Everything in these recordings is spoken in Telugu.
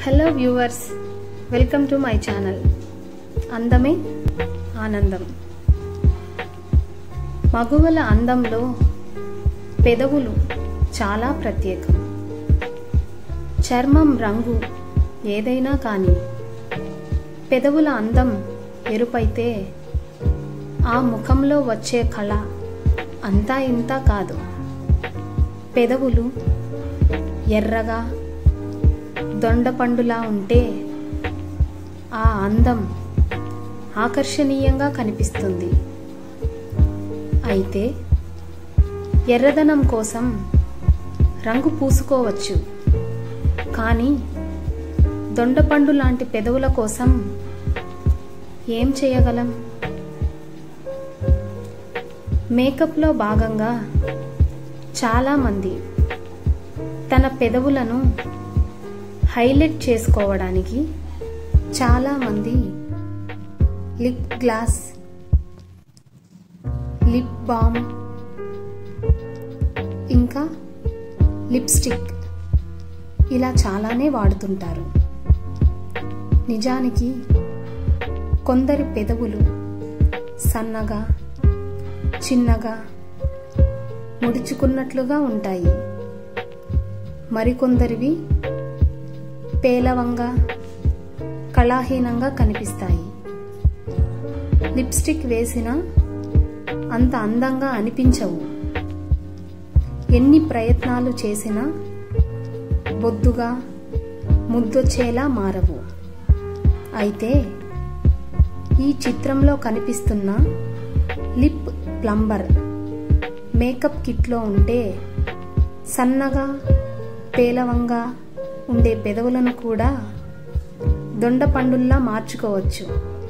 hello viewers welcome to my channel అందమే ఆనందం మగువల అందంలో పెదవులు చాలా ప్రత్యేకం చర్మం రంగు ఏదైనా కానీ పెదవుల అందం ఎరుపైతే ఆ ముఖంలో వచ్చే కళ అంతా ఇంత కాదు పెదవులు ఎర్రగా దొండపండులా ఉంటే ఆ అందం ఆకర్షణీయంగా కనిపిస్తుంది అయితే ఎర్రదనం కోసం రంగు పూసుకోవచ్చు కానీ దొండపండు లాంటి పెదవుల కోసం ఏం చేయగలం మేకప్లో భాగంగా చాలామంది తన పెదవులను హైలైట్ చేసుకోవడానికి చాలామంది లిప్ గ్లాస్ లిప్ బామ్ ఇంకా లిప్స్టిక్ ఇలా చాలానే వాడుతుంటారు నిజానికి కొందరి పెదవులు సన్నగా చిన్నగా ముడుచుకున్నట్లుగా ఉంటాయి మరికొందరివి పేలవంగా కళాహీనంగా కనిపిస్తాయి లిప్స్టిక్ వేసినా అంత అందంగా అనిపించవు ఎన్ని ప్రయత్నాలు చేసినా బొద్దుగా ముద్దొచ్చేలా మారవు అయితే ఈ చిత్రంలో కనిపిస్తున్న లిప్ ప్లంబర్ మేకప్ కిట్లో ఉంటే సన్నగా పేలవంగా ఉండే పెదవులను కూడా దొండపండుల్లా మార్చుకోవచ్చు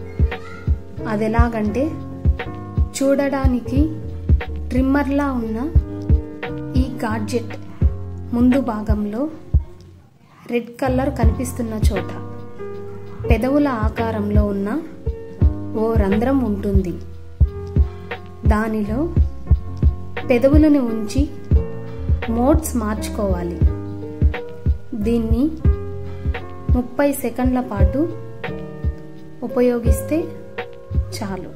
అదెలాగంటే చూడడానికి ట్రిమ్మర్లా ఉన్న ఈ గాడ్జెట్ ముందు భాగంలో రెడ్ కలర్ కనిపిస్తున్న చోట పెదవుల ఆకారంలో ఉన్న ఓ రంధ్రం ఉంటుంది దానిలో పెదవులను ఉంచి మోడ్స్ మార్చుకోవాలి దీన్ని ముప్పై సెకండ్ల పాటు ఉపయోగిస్తే చాలు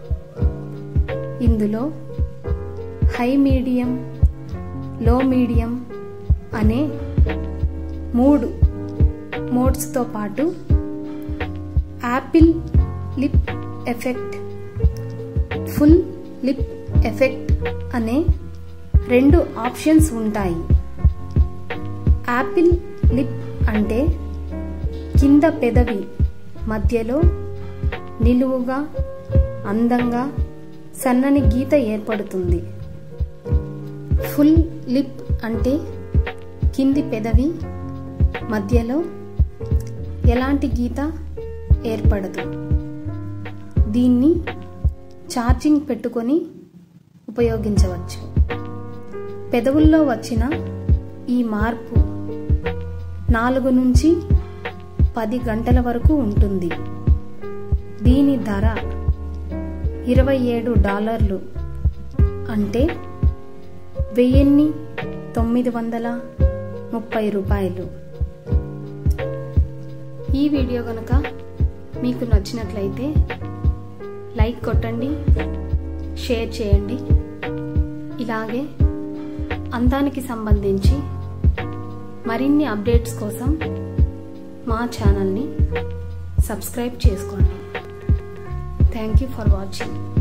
ఇందులో హై మీడియం లో మీడియం అనే మూడు మోడ్స్తో పాటు apple lip effect full lip effect అనే రెండు ఆప్షన్స్ ఉంటాయి యాపిల్ లిప్ అంటే కింద పెదవి మధ్యలో నిలువుగా అందంగా సన్నని గీత ఏర్పడుతుంది ఫుల్ లిప్ అంటే కింది పెదవి మధ్యలో ఎలాంటి గీత ఏర్పడదు దీన్ని ఛార్జింగ్ పెట్టుకొని ఉపయోగించవచ్చు పెదవుల్లో వచ్చిన ఈ మార్పు నాలుగు నుంచి పది గంటల వరకు ఉంటుంది దీని ధర ఇరవై ఏడు డాలర్లు అంటే వెయ్యిన్ని తొమ్మిది వందల ముప్పై రూపాయలు ఈ వీడియో కనుక మీకు నచ్చినట్లయితే లైక్ కొట్టండి షేర్ చేయండి ఇలాగే అందానికి సంబంధించి మరిన్ని అప్డేట్స్ కోసం మా ఛానల్ని సబ్స్క్రైబ్ చేసుకోండి థ్యాంక్ యూ ఫర్ వాచింగ్